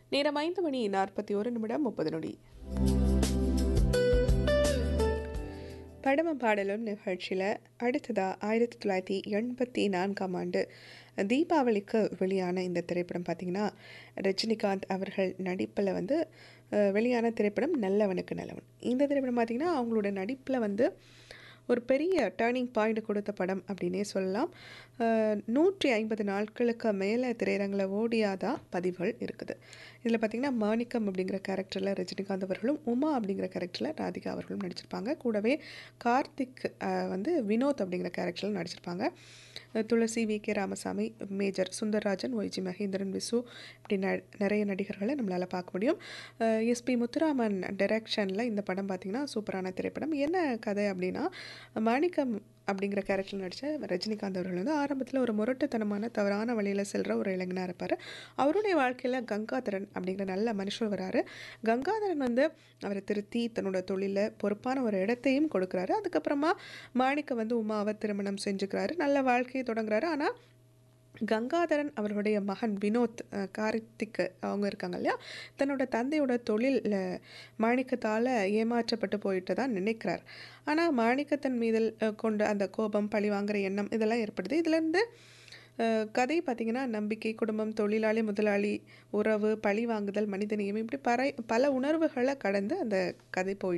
நேரம் ஐந்து மணி நாற்பத்தி ஒரு நிமிடம் முப்பது நொடி படமும் பாடலும் நிகழ்ச்சியில் அடுத்ததாக ஆயிரத்தி தொள்ளாயிரத்தி எண்பத்தி நான்காம் ஆண்டு தீபாவளிக்கு வெளியான இந்த திரைப்படம் பார்த்திங்கன்னா ரஜினிகாந்த் அவர்கள் நடிப்பில் வந்து அஹ், வெளியான திரைப்படம் நல்லவனுக்கு நல்லவன் இந்த திரைப்படம் பார்த்திங்கன்னா அவங்களோட நடிப்பில் வந்து ஒரு பெரிய டேர்னிங் பாயிண்ட் கொடுத்த படம் அப்படின்னே சொல்லலாம் அஹ், நூற்றி ஐம்பது நாட்களுக்கு மேலே திரையரங்கில் ஓடியாதா பதிவுகள் இருக்குது இதில் பார்த்திங்கன்னா மாணிக்கம் அப்படிங்கிற கேரக்டரில் ரஜினிகாந்த் அவர்களும் உமா அப்படிங்கிற கேரக்டரில் ராதிகா அவர்களும் நடிச்சிருப்பாங்க கூடவே கார்த்திக் அஹ், வந்து வினோத் அப்படிங்கிற கேரக்டரில் நடிச்சிருப்பாங்க அஹ், Thulasi V K Ramasamy Major Sundarrajan Y G Mahendran Visu இப்படி ந நிறைய நடிகர்களை நம்மளால் பார்க்க முடியும் எஸ்பி முத்துராமன் டைரக்ஷனில் இந்த படம் பார்த்திங்கன்னா சூப்பரான திரைப்படம் என்ன கதை அப்படின்னா மாணிக்கம் அப்படிங்கிற கேரக்டர் நடித்த ரஜினிகாந்த் அவர்கள் வந்து ஆரம்பத்தில் ஒரு முரட்டுத்தனமான தவறான வழியில் செல்கிற ஒரு இளைஞனாக இருப்பார் அவருடைய வாழ்க்கையில் கங்காதரன் அப்படிங்கிற நல்ல மனுஷர் வராரு கங்காதரன் வந்து அவரை திருத்தி தன்னோட தொழிலில் பொறுப்பான ஒரு இடத்தையும் கொடுக்குறாரு அதுக்கப்புறமா மாணிக்கம் வந்து உமாவை திருமணம் செஞ்சுக்கிறாரு நல்ல வாழ்க்கையை தொடங்குறாரு ஆனால் கங்காதரன் அவருடைய மகன் வினோத் அஹ், கார்த்திக் அவங்க இருக்காங்க இல்லையா தன்னோட தந்தையோட தொழில் மாணிக்கத்தால் ஏமாற்றப்பட்டு போயிட்டு தான் நினைக்கிறார் ஆனால் மாணிக்கத்தன் மீதில் அஹ், கொண்ட அந்த கோபம் பழி வாங்குற எண்ணம் இதெல்லாம் ஏற்படுது இதுலேருந்து அஹ், கதை பார்த்திங்கன்னா நம்பிக்கை குடும்பம் தொழிலாளி முதலாளி உறவு பழி வாங்குதல் மனிதநேயம் இப்படி பறை பல உணர்வுகளை கடந்து அந்த கதை போயிட்டு